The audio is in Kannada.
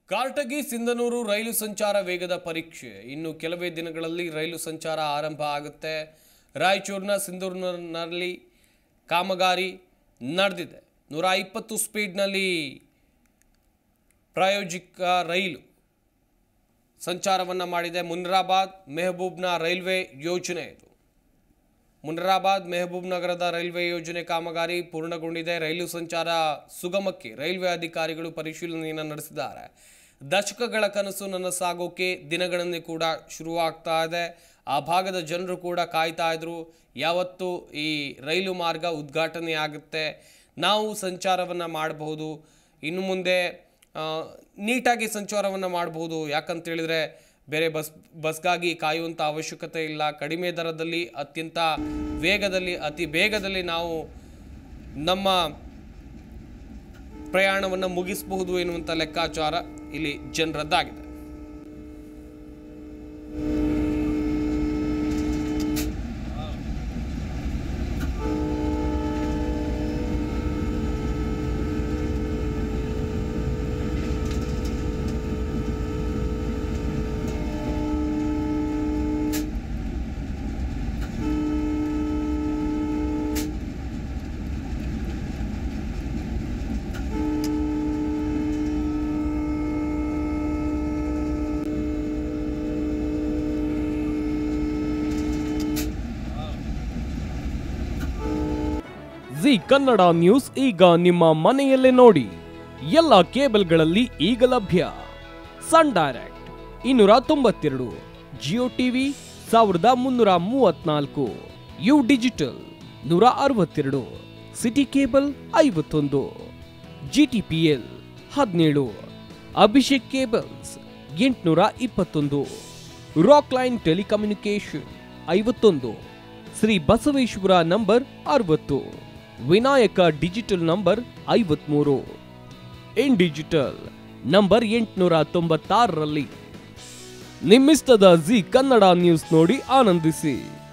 ಕಾರಟಗಿ ಸಿಂಧನೂರು ರೈಲು ಸಂಚಾರ ವೇಗದ ಪರೀಕ್ಷೆ ಇನ್ನು ಕೆಲವೇ ದಿನಗಳಲ್ಲಿ ರೈಲು ಸಂಚಾರ ಆರಂಭ ಆಗುತ್ತೆ ರಾಯಚೂರಿನ ಸಿಂಧೂರಿನಲ್ಲಿ ಕಾಮಗಾರಿ ನಡೆದಿದೆ ನೂರ ಇಪ್ಪತ್ತು ಸ್ಪೀಡ್ನಲ್ಲಿ ಪ್ರಾಯೋಜಿಕ ರೈಲು ಸಂಚಾರವನ್ನು ಮಾಡಿದೆ ಮುನಿರಾಬಾದ್ ಮೆಹಬೂಬ್ನ ರೈಲ್ವೆ ಯೋಜನೆ ಇದು ಮುನಿರಾಬಾದ್ ಮೆಹಬೂಬ್ ನಗರದ ರೈಲ್ವೆ ಯೋಜನೆ ಕಾಮಗಾರಿ ಪೂರ್ಣಗೊಂಡಿದೆ ರೈಲು ಸಂಚಾರ ಸುಗಮಕ್ಕೆ ರೈಲ್ವೆ ಅಧಿಕಾರಿಗಳು ಪರಿಶೀಲನೆಯನ್ನು ನಡೆಸಿದ್ದಾರೆ ದಶಕಗಳ ಕನಸು ನನ್ನ ಸಾಗೋಕೆ ದಿನಗಳನ್ನೇ ಕೂಡ ಶುರುವಾಗ್ತಾ ಇದೆ ಆ ಭಾಗದ ಜನರು ಕೂಡ ಕಾಯ್ತಾ ಇದ್ರು ಯಾವತ್ತು ಈ ರೈಲು ಮಾರ್ಗ ಉದ್ಘಾಟನೆ ಆಗುತ್ತೆ ನಾವು ಸಂಚಾರವನ್ನು ಮಾಡಬಹುದು ಇನ್ನು ಮುಂದೆ ಆ, ನೀಟಾಗಿ ಸಂಚಾರವನ್ನು ಮಾಡಬಹುದು ಯಾಕಂತೇಳಿದರೆ ಬೇರೆ ಬಸ್ ಬಸ್ಗಾಗಿ ಕಾಯುವಂಥ ಅವಶ್ಯಕತೆ ಇಲ್ಲ ಕಡಿಮೆ ದರದಲ್ಲಿ ಅತ್ಯಂತ ವೇಗದಲ್ಲಿ ಅತಿ ಬೇಗದಲ್ಲಿ ನಾವು ನಮ್ಮ ಪ್ರಯಾಣವನ್ನು ಮುಗಿಸಬಹುದು ಎನ್ನುವಂಥ ಲೆಕ್ಕಾಚಾರ ಇಲ್ಲಿ ಜನರದ್ದಾಗಿದೆ ಜಿ ಕನ್ನಡ ನ್ಯೂಸ್ ಈಗ ನಿಮ್ಮ ಮನೆಯಲ್ಲೇ ನೋಡಿ ಎಲ್ಲ ಕೇಬಲ್ಗಳಲ್ಲಿ ಈಗ ಲಭ್ಯ ಸನ್ ಡೈರೆಕ್ಟ್ ಇನ್ನೂರ ತೊಂಬತ್ತೆರಡು ಜಿಯೋ ಟಿವಿ ಸಾವಿರದ ಮುನ್ನೂರ ಮೂವತ್ನಾಲ್ಕು ಯು ಡಿಜಿಟಲ್ ನೂರ ಅರವತ್ತೆರಡು ಸಿಟಿ ಕೇಬಲ್ ಐವತ್ತೊಂದು ಜಿ ಟಿ ಪಿ ಎಲ್ ಹದಿನೇಳು ಅಭಿಷೇಕ್ ಕೇಬಲ್ಸ್ ಎಂಟುನೂರ ಇಪ್ಪತ್ತೊಂದು ರಾಕ್ ಲೈನ್ ಟೆಲಿಕಮ್ಯುನಿಕೇಶನ್ ಐವತ್ತೊಂದು ಶ್ರೀ ಬಸವೇಶ್ವರ ನಂಬರ್ ಅರವತ್ತು ವಿನಾಯಕ ಡಿಜಿಟಲ್ ನಂಬರ್ ಐವತ್ಮೂರು ಇನ್ ಡಿಜಿಟಲ್ ನಂಬರ್ ಎಂಟುನೂರ ತೊಂಬತ್ತಾರರಲ್ಲಿ ನಿಮ್ಮಿಸ್ತದ ಜಿ ಕನ್ನಡ ನ್ಯೂಸ್ ನೋಡಿ ಆನಂದಿಸಿ